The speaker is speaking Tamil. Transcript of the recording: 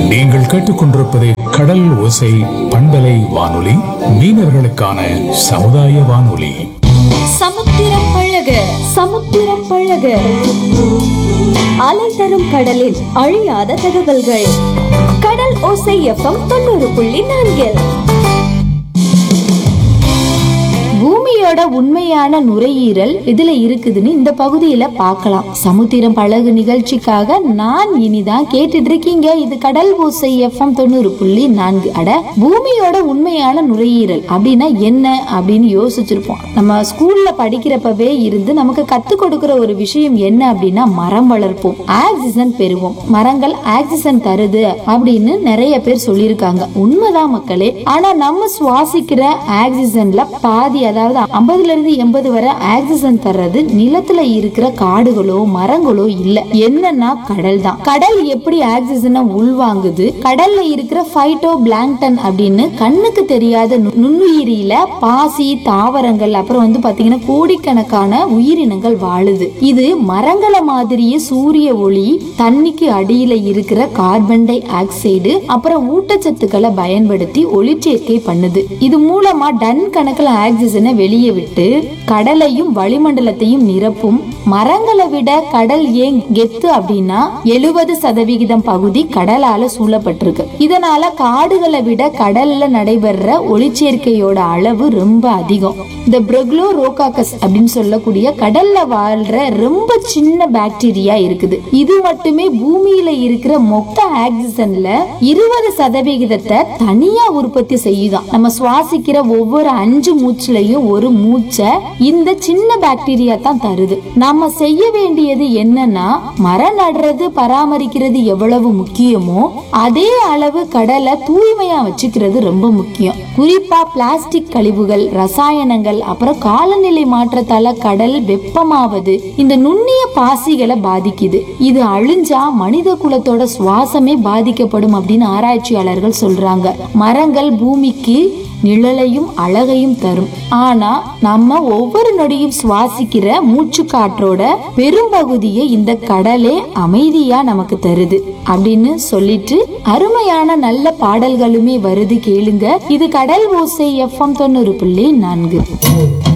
நீங்கள் கேட்டுக்கொண்டிருப்பது கடல் ஓசை பண்பலை வானொலி மீனவர்களுக்கான சமுதாய வானொலி சமுத்திரம் பழக சமுத்திரம் பழக அலை தரும் கடலில் அழியாத தகவல்கள் கடல் ஓசை எஃப்எம் தொண்ணூறு புள்ளி நான்கில் பூமியோட உண்மையான நுரையீரல் இதுல இருக்குதுன்னு இந்த பகுதியில பார்க்கலாம் சமுத்திரம் பழகு நிகழ்ச்சிக்காக நான் இனிதான் கேட்டுட்டு இருக்கீங்க இது கடல் ஓசை எஃப்எம் தொண்ணூறு புள்ளி நான்கு அட பூமியோட உண்மையான நுரையீரல் அப்படின்னா என்ன அப்படின்னு யோசிச்சிருப்போம் நம்ம ஸ்கூல்ல படிக்கிறப்பவே இருந்து நமக்கு கத்து கொடுக்கிற ஒரு விஷயம் என்ன அப்படின்னா மரம் வளர்ப்போம் ஆக்சிஜன் பெறுவோம் மரங்கள் ஆக்சிஜன் தருது அப்படின்னு நிறைய பேர் சொல்லியிருக்காங்க உண்மைதான் மக்களே ஆனா நம்ம சுவாசிக்கிற ஆக்சிஜன்ல பாதி அதாவது ஐம்பதுல இருந்து எண்பது வரை ஆக்சிஜன் தர்றது நிலத்துல இருக்கிற காடுகளோ மரங்களோ இல்ல என்னன்னா கடல் தான் கடல் எப்படி ஆக்சிஜனை உள்வாங்குது கடல்ல இருக்கிற ஃபைட்டோ பிளாங்டன் அப்படின்னு கண்ணுக்கு தெரியாத நு- நுண்ணுயிரியில பாசி தாவரங்கள் அப்புறம் வந்து பாத்தீங்கன்னா கோடிக்கணக்கான உயிரினங்கள் வாழுது இது மரங்களை மாதிரியே சூரிய ஒளி தண்ணிக்கு அடியில இருக்கிற கார்பன் டை ஆக்சைடு அப்புறம் ஊட்டச்சத்துக்களை பயன்படுத்தி ஒளிச்சேர்க்கை பண்ணுது இது மூலமா டன் கணக்குல ஆக்சிஜனை வெளியே விட்டு கடலையும் வளிமண்டலத்தையும் நிரப்பும் மரங்களை விட கடல் ஏன் கெத்து அப்படின்னா எழுபது சதவிகிதம் பகுதி கடலால சூழப்பட்டிருக்கு இதனால காடுகளை விட கடல்ல நடைபெற ஒளிச்சேர்க்கையோட அளவு ரொம்ப அதிகம் இந்த பிரக்லோ ரோகாக்கஸ் அப்படின்னு சொல்லக்கூடிய கடல்ல வாழ்ற ரொம்ப சின்ன பாக்டீரியா இருக்குது இது மட்டுமே பூமியில இருக்கிற மொத்த ஆக்சிஜன்ல இருபது சதவிகிதத்தை தனியா உற்பத்தி செய்யுதாம் நம்ம சுவாசிக்கிற ஒவ்வொரு அஞ்சு மூச்சுலயும் ஒரு மூச்சை இந்த சின்ன பாக்டீரியா தான் தருது நம்ம செய்ய வேண்டியது என்னன்னா மரம் நடுறது பராமரிக்கிறது எவ்வளவு முக்கியமோ அதே அளவு கடலை தூய்மையா வச்சுக்கிறது ரொம்ப முக்கியம் குறிப்பா பிளாஸ்டிக் கழிவுகள் ரசாயனங்கள் அப்புறம் காலநிலை மாற்றத்தால கடல் வெப்பமாவது இந்த நுண்ணிய பாசிகளை பாதிக்குது இது அழிஞ்சா மனித குலத்தோட சுவாசமே பாதிக்கப்படும் அப்படின்னு ஆராய்ச்சியாளர்கள் சொல்றாங்க மரங்கள் பூமிக்கு நிழலையும் அழகையும் தரும் ஆனா நம்ம ஒவ்வொரு நொடியும் சுவாசிக்கிற மூச்சு காற்றோட பெரும்பகுதியை இந்த கடலே அமைதியா நமக்கு தருது அப்படின்னு சொல்லிட்டு அருமையான நல்ல பாடல்களுமே வருது கேளுங்க இது கடல் ஓசை எஃப்எம் தொண்ணூறு புள்ளி நான்கு